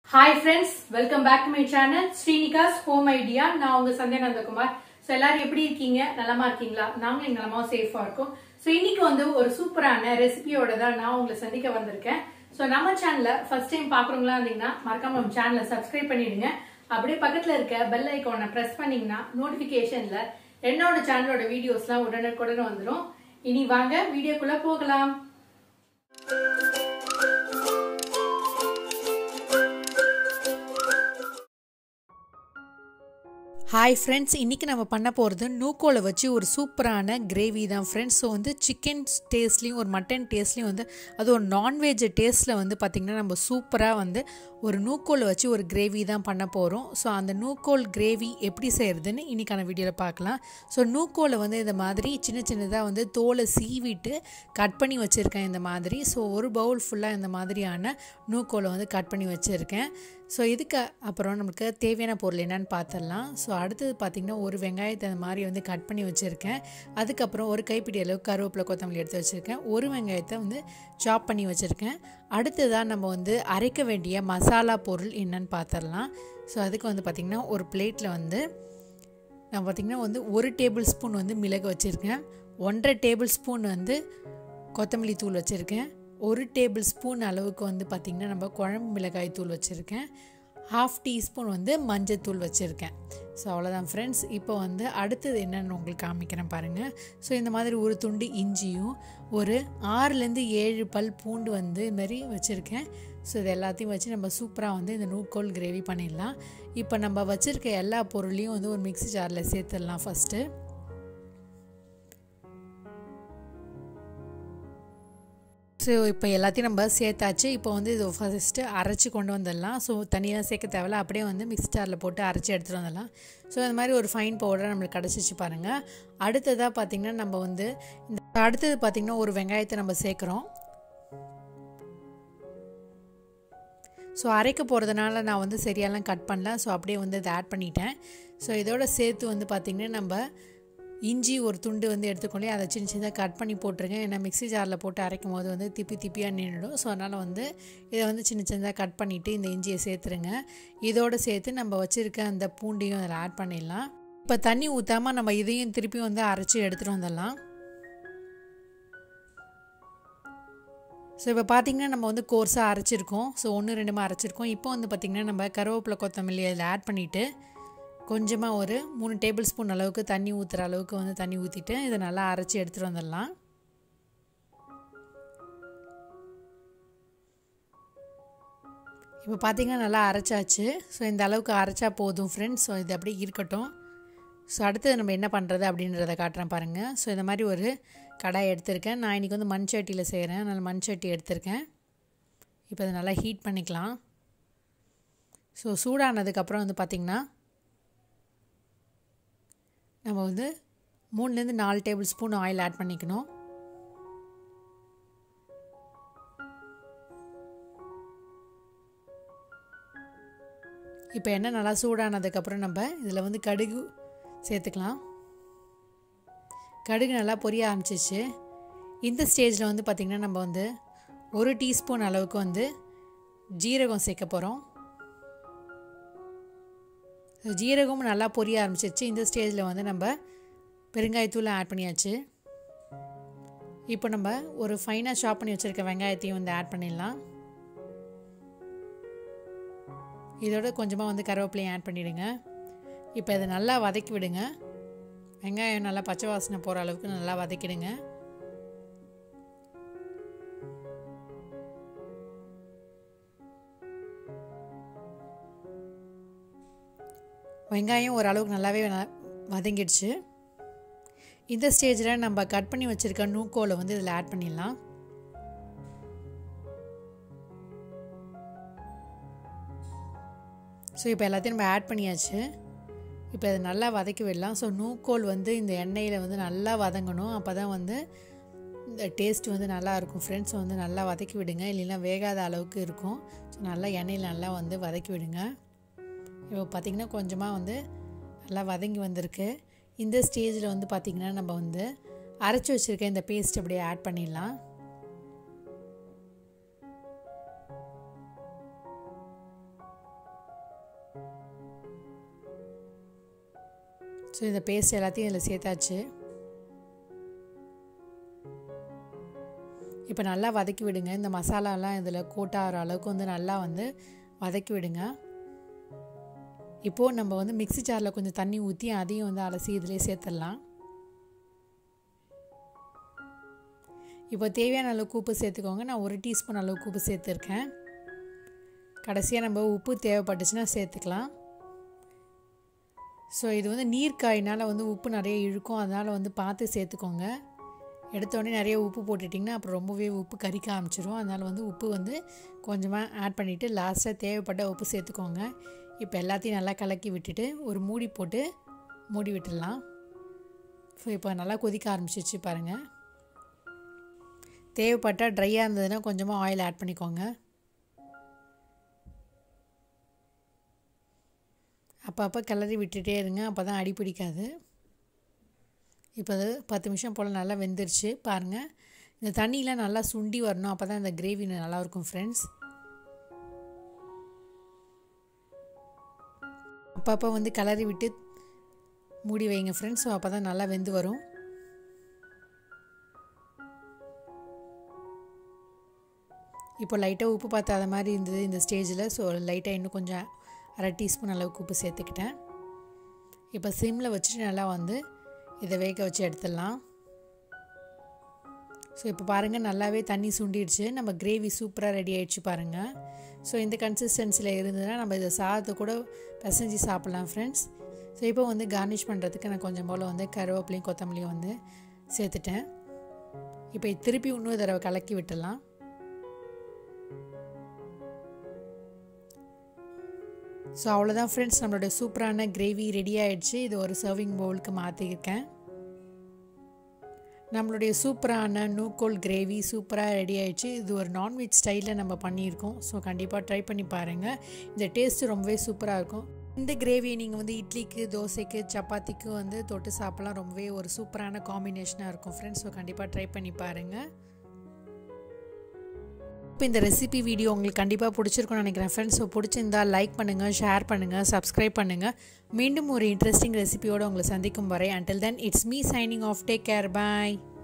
hi friends welcome back to my channel Srinikas home idea நான் உங்க Sandhya Nandakumar so எல்லாரும் எப்படி இருக்கீங்க நலமா இருக்கீங்களா நாங்களும் எங்க நலமா சேஃபா இருக்கோம் ஸோ இன்னைக்கு வந்து ஒரு சூப்பரான ரெசிபியோட தான் நான் உங்களை சந்திக்க வந்திருக்கேன் ஸோ நம்ம சேனலை ஃபர்ஸ்ட் டைம் பாக்குறவங்களா இருந்தீங்கன்னா மறக்காம நம்ம சேனலை சப்ஸ்கிரைப் பண்ணிடுங்க அப்படியே பக்கத்துல இருக்க பெல் ஐக்கானை பிரஸ் பண்ணீங்கன்னா நோட்டிபிகேஷன்ல என்னோட சேனலோட வீடியோஸ்லாம் உடனுக்குடன் வந்துடும் இனி வாங்க வீடியோக்குள்ள போகலாம் ஹாய் ஃப்ரெண்ட்ஸ் இன்றைக்கி நம்ம பண்ண போகிறது நூக்கோலை வச்சு ஒரு சூப்பரான கிரேவி தான் ஃப்ரெண்ட்ஸ் ஸோ வந்து சிக்கன் டேஸ்ட்லேயும் ஒரு மட்டன் டேஸ்ட்லேயும் வந்து அது ஒரு நான்வெஜ் டேஸ்ட்டில் வந்து பார்த்திங்கன்னா நம்ம சூப்பராக வந்து ஒரு நூக்கோலை வச்சு ஒரு கிரேவி தான் பண்ண போகிறோம் ஸோ அந்த நூக்கோல் கிரேவி எப்படி செய்கிறதுன்னு இன்றைக்கான வீடியோவில் பார்க்கலாம் ஸோ நூக்கோலை வந்து இந்த மாதிரி சின்ன சின்னதாக வந்து தோலை சீவிட்டு கட் பண்ணி வச்சுருக்கேன் இந்த மாதிரி ஸோ ஒரு பவுல் ஃபுல்லாக இந்த மாதிரியான நூக்கோலை வந்து கட் பண்ணி வச்சுருக்கேன் ஸோ இதுக்கு அப்புறம் நமக்கு தேவையான பொருள் என்னன்னு பார்த்துடலாம் ஸோ அடுத்தது பார்த்திங்கன்னா ஒரு வெங்காயத்தை அந்த மாதிரி வந்து கட் பண்ணி வச்சுருக்கேன் அதுக்கப்புறம் ஒரு கைப்பிடி அளவு கருவேப்பிலை கொத்தமல்லி எடுத்து வச்சுருக்கேன் ஒரு வெங்காயத்தை வந்து சாப் பண்ணி வச்சுருக்கேன் அடுத்ததாக நம்ம வந்து அரைக்க வேண்டிய மசாலா பொருள் என்னன்னு பார்த்துடலாம் ஸோ அதுக்கு வந்து பார்த்திங்கன்னா ஒரு பிளேட்டில் வந்து நான் பார்த்திங்கன்னா வந்து ஒரு டேபிள் ஸ்பூன் வந்து மிளகு வச்சுருக்கேன் ஒன்றரை டேபிள் ஸ்பூன் வந்து கொத்தமல்லி தூள் வச்சுருக்கேன் ஒரு டேபிள் ஸ்பூன் அளவுக்கு வந்து பார்த்திங்கன்னா நம்ம குழம்பு மிளகாய் தூள் வச்சுருக்கேன் ஹாஃப் டீஸ்பூன் வந்து மஞ்சள் தூள் வச்சுருக்கேன் ஸோ அவ்வளோதான் ஃப்ரெண்ட்ஸ் இப்போ வந்து அடுத்தது என்னென்னு உங்களுக்கு காமிக்கிறேன் பாருங்கள் ஸோ இந்த மாதிரி ஒரு துண்டு இஞ்சியும் ஒரு ஆறுலேருந்து ஏழு பல் பூண்டு வந்து இது மாதிரி வச்சுருக்கேன் ஸோ இது எல்லாத்தையும் வச்சு நம்ம சூப்பராக வந்து இந்த நூக்கோல் கிரேவி பண்ணிடலாம் இப்போ நம்ம வச்சுருக்க எல்லா பொருளையும் வந்து ஒரு மிக்ஸி ஜாரில் சேர்த்துடலாம் ஃபஸ்ட்டு ஸோ இப்போ எல்லாத்தையும் நம்ம சேர்த்தாச்சு இப்போ வந்து இது ஃபஸ்ட்டு அரைச்சி கொண்டு வந்துடலாம் ஸோ தனியாக சேர்க்க தேவையில்ல அப்படியே வந்து மிக்ஸ் ஜாரில் போட்டு அரைச்சி எடுத்துகிட்டு வந்துடலாம் ஸோ இந்த மாதிரி ஒரு ஃபைன் பவுடர் நம்மளுக்கு கிடச்சிச்சு பாருங்கள் அடுத்ததாக பார்த்திங்கன்னா நம்ம வந்து இந்த அடுத்தது பார்த்திங்கன்னா ஒரு வெங்காயத்தை நம்ம சேர்க்குறோம் ஸோ அரைக்க போகிறதுனால நான் வந்து சரியாலாம் கட் பண்ணல ஸோ அப்படியே வந்து இதை ஆட் பண்ணிட்டேன் ஸோ இதோட சேர்த்து வந்து பார்த்திங்கன்னா நம்ம இஞ்சி ஒரு துண்டு வந்து எடுத்துக்கொண்டே அதை சின்ன சின்னதாக கட் பண்ணி போட்டிருக்கேன் ஏன்னா மிக்ஸி ஜாரில் போட்டு அரைக்கும் போது வந்து திப்பி திப்பியாக நின்றுடும் ஸோ அதனால் வந்து இதை வந்து சின்ன சின்னதாக கட் பண்ணிவிட்டு இந்த இஞ்சியை சேர்த்துருங்க இதோடு சேர்த்து நம்ம வச்சுருக்க அந்த பூண்டையும் அதில் ஆட் பண்ணிடலாம் இப்போ தண்ணி ஊற்றாமல் நம்ம இதையும் திருப்பி வந்து அரைச்சி எடுத்துகிட்டு வந்துடலாம் ஸோ இப்போ பார்த்திங்கன்னா நம்ம வந்து கோர்ஸாக அரைச்சிருக்கோம் ஸோ ஒன்று ரெண்டுமா அரைச்சிருக்கோம் இப்போ வந்து பார்த்திங்கன்னா நம்ம கருவேப்பிலை கொத்தமல்லி அதில் ஆட் பண்ணிவிட்டு கொஞ்சமாக ஒரு மூணு டேபிள் ஸ்பூன் அளவுக்கு தண்ணி ஊற்றுற அளவுக்கு வந்து தண்ணி ஊற்றிட்டு இதை நல்லா அரைச்சி எடுத்துகிட்டு வந்துடலாம் இப்போ பார்த்திங்கன்னா நல்லா அரைச்சாச்சு ஸோ இந்த அளவுக்கு அரைச்சா போதும் ஃப்ரெண்ட்ஸ் ஸோ இது அப்படியே இருக்கட்டும் ஸோ அடுத்தது நம்ம என்ன பண்ணுறது அப்படின்றத காட்டுறேன் பாருங்கள் ஸோ இந்த மாதிரி ஒரு கடாய் எடுத்திருக்கேன் நான் இன்றைக்கி வந்து மண் சட்டியில் செய்கிறேன் அதனால் மண் சட்டி எடுத்திருக்கேன் இப்போ அதை நல்லா ஹீட் பண்ணிக்கலாம் ஸோ சூடானதுக்கப்புறம் வந்து பார்த்திங்கன்னா நம்ம வந்து மூணுலேருந்து நாலு டேபிள் ஸ்பூன் ஆயில் ஆட் பண்ணிக்கணும் இப்போ எண்ணெய் நல்லா சூடானதுக்கப்புறம் நம்ம இதில் வந்து கடுகு சேர்த்துக்கலாம் கடுகு நல்லா பொரிய ஆரம்பிச்சிச்சு இந்த ஸ்டேஜில் வந்து பார்த்திங்கன்னா நம்ம வந்து ஒரு டீஸ்பூன் அளவுக்கு வந்து ஜீரகம் சேர்க்க போகிறோம் ஜீரகமும் நல்லா பொரிய ஆரம்பிச்சிருச்சு இந்த ஸ்டேஜில் வந்து நம்ம பெருங்காயத்தூள் ஆட் பண்ணியாச்சு இப்போ நம்ம ஒரு ஃபைனாக ஷாப் பண்ணி வச்சுருக்க வெங்காயத்தையும் வந்து ஆட் பண்ணிடலாம் இதோட கொஞ்சமாக வந்து கருவேப்பிலையும் ஆட் பண்ணிவிடுங்க இப்போ இதை நல்லா வதக்கி விடுங்க வெங்காயம் நல்லா பச்சை வாசனை போகிற அளவுக்கு நல்லா வதக்கிடுங்க வெங்காயம் ஓரளவுக்கு நல்லாவே வதங்கிடுச்சு இந்த ஸ்டேஜில் நம்ம கட் பண்ணி வச்சுருக்க நூக்கோலை வந்து இதில் ஆட் பண்ணிடலாம் ஸோ இப்போ எல்லாத்தையும் நம்ம ஆட் பண்ணியாச்சு இப்போ இதை நல்லா வதக்கி விடலாம் ஸோ நூக்கோல் வந்து இந்த எண்ணெயில் வந்து நல்லா வதங்கணும் அப்போ தான் வந்து இந்த டேஸ்ட் வந்து நல்லா இருக்கும் ஃப்ரெண்ட்ஸ் வந்து நல்லா வதக்கி விடுங்க இல்லைன்னா வேகாத அளவுக்கு இருக்கும் ஸோ நல்லா எண்ணெயில் நல்லா வந்து வதக்கி விடுங்க இப்போ பார்த்திங்கன்னா கொஞ்சமாக வந்து நல்லா வதங்கி வந்திருக்கு இந்த ஸ்டேஜில் வந்து பார்த்திங்கன்னா நம்ம வந்து அரைச்சி வச்சுருக்க இந்த பேஸ்ட் அப்படியே ஆட் பண்ணிடலாம் ஸோ இந்த பேஸ்ட் எல்லாத்தையும் இதில் சேர்த்தாச்சு இப்போ நல்லா வதக்கி விடுங்க இந்த மசாலாலாம் இதில் கோட்டாகிற அளவுக்கு வந்து நல்லா வந்து வதக்கி விடுங்க இப்போது நம்ம வந்து மிக்ஸி ஜாரில் கொஞ்சம் தண்ணி ஊற்றி அதையும் வந்து அலசி இதிலே சேர்த்துடலாம் இப்போ தேவையான அளவுக்கு உப்பு சேர்த்துக்கோங்க நான் ஒரு டீஸ்பூன் அளவுக்கு உப்பு சேர்த்துருக்கேன் கடைசியாக நம்ம உப்பு தேவைப்பட்டுச்சுன்னா சேர்த்துக்கலாம் ஸோ இது வந்து நீர்க்காயினால் வந்து உப்பு நிறைய இழுக்கும் அதனால் வந்து பார்த்து சேர்த்துக்கோங்க எடுத்தோடனே நிறைய உப்பு போட்டுட்டிங்கன்னா அப்புறம் ரொம்பவே உப்பு கறிக்க ஆரம்பிச்சிரும் அதனால் வந்து உப்பு வந்து கொஞ்சமாக ஆட் பண்ணிவிட்டு லாஸ்ட்டாக தேவைப்பட்ட உப்பு சேர்த்துக்கோங்க இப்போ எல்லாத்தையும் நல்லா கலக்கி விட்டுட்டு ஒரு மூடி போட்டு மூடி விட்டுடலாம் ஸோ இப்போ நல்லா கொதிக்க ஆரம்பிச்சிச்சு பாருங்கள் தேவைப்பட்டால் ட்ரையாக இருந்ததுன்னா கொஞ்சமாக ஆயில் ஆட் பண்ணிக்கோங்க அப்பப்போ கிளறி விட்டுட்டே இருங்க அப்போ தான் அடி பிடிக்காது இப்போ அது பத்து நிமிஷம் போல் நல்லா வெந்துருச்சு பாருங்கள் இந்த தண்ணியெலாம் நல்லா சுண்டி வரணும் அப்போ தான் இந்த கிரேவி நல்லாயிருக்கும் ஃப்ரெண்ட்ஸ் அப்பப்போ வந்து கிளறி விட்டு மூடி வைங்க ஃப்ரெண்ட்ஸ் ஸோ அப்போ தான் நல்லா வெந்து வரும் இப்போ லைட்டாக உப்பு பார்த்தாத மாதிரி இருந்தது இந்த ஸ்டேஜில் ஸோ லைட்டாக இன்னும் கொஞ்சம் அரை டீஸ்பூன் அளவுக்கு உப்பு சேர்த்துக்கிட்டேன் இப்போ சிம்மில் வச்சுட்டு நல்லா வந்து இதை வேக வச்சு எடுத்துடலாம் ஸோ இப்போ பாருங்கள் நல்லாவே தண்ணி சுண்டிடுச்சு நம்ம கிரேவி சூப்பராக ரெடி ஆகிடுச்சு பாருங்கள் ஸோ இந்த கன்சிஸ்டன்சியில் இருந்ததுன்னா நம்ம இதை சாதத்தை கூட பிசைஞ்சு சாப்பிட்லாம் ஃப்ரெண்ட்ஸ் ஸோ இப்போ வந்து கார்னிஷ் பண்ணுறதுக்கு நான் கொஞ்சம் போல் வந்து கருவேப்பிலையும் கொத்தமல்லியும் வந்து சேர்த்துட்டேன் இப்போ திருப்பி இன்னொரு தடவை கலக்கி விட்டுடலாம் ஸோ அவ்வளோதான் ஃப்ரெண்ட்ஸ் நம்மளோட சூப்பரான கிரேவி ரெடி ஆகிடுச்சு இது ஒரு சர்விங் பவுலுக்கு மாற்றிருக்கேன் நம்மளுடைய சூப்பரான நூக்கோல் கிரேவி சூப்பராக ரெடி ஆகிடுச்சு இது ஒரு நான்வெஜ் ஸ்டைலில் நம்ம பண்ணியிருக்கோம் ஸோ கண்டிப்பாக ட்ரை பண்ணி பாருங்கள் இந்த டேஸ்ட்டு ரொம்பவே சூப்பராக இருக்கும் இந்த கிரேவியை நீங்கள் வந்து இட்லிக்கு தோசைக்கு சப்பாத்திக்கு வந்து தொட்டு சாப்பிட்லாம் ரொம்பவே ஒரு சூப்பரான காம்பினேஷனாக இருக்கும் ஃப்ரெண்ட்ஸ் ஸோ கண்டிப்பாக ட்ரை பண்ணி பாருங்கள் இப்போ இந்த ரெசிபி வீடியோ உங்களுக்கு கண்டிப்பாக பிடிச்சிருக்கும்னு நினைக்கிறேன் ஃப்ரெண்ட்ஸ் ஸோ பிடிச்சிருந்தா லைக் பண்ணுங்கள் ஷேர் பண்ணுங்கள் சப்ஸ்கிரைப் பண்ணுங்கள் மீண்டும் ஒரு இன்ட்ரெஸ்டிங் ரெசிபியோடு உங்களை சந்திக்கும் வரை until then it's me signing off take care bye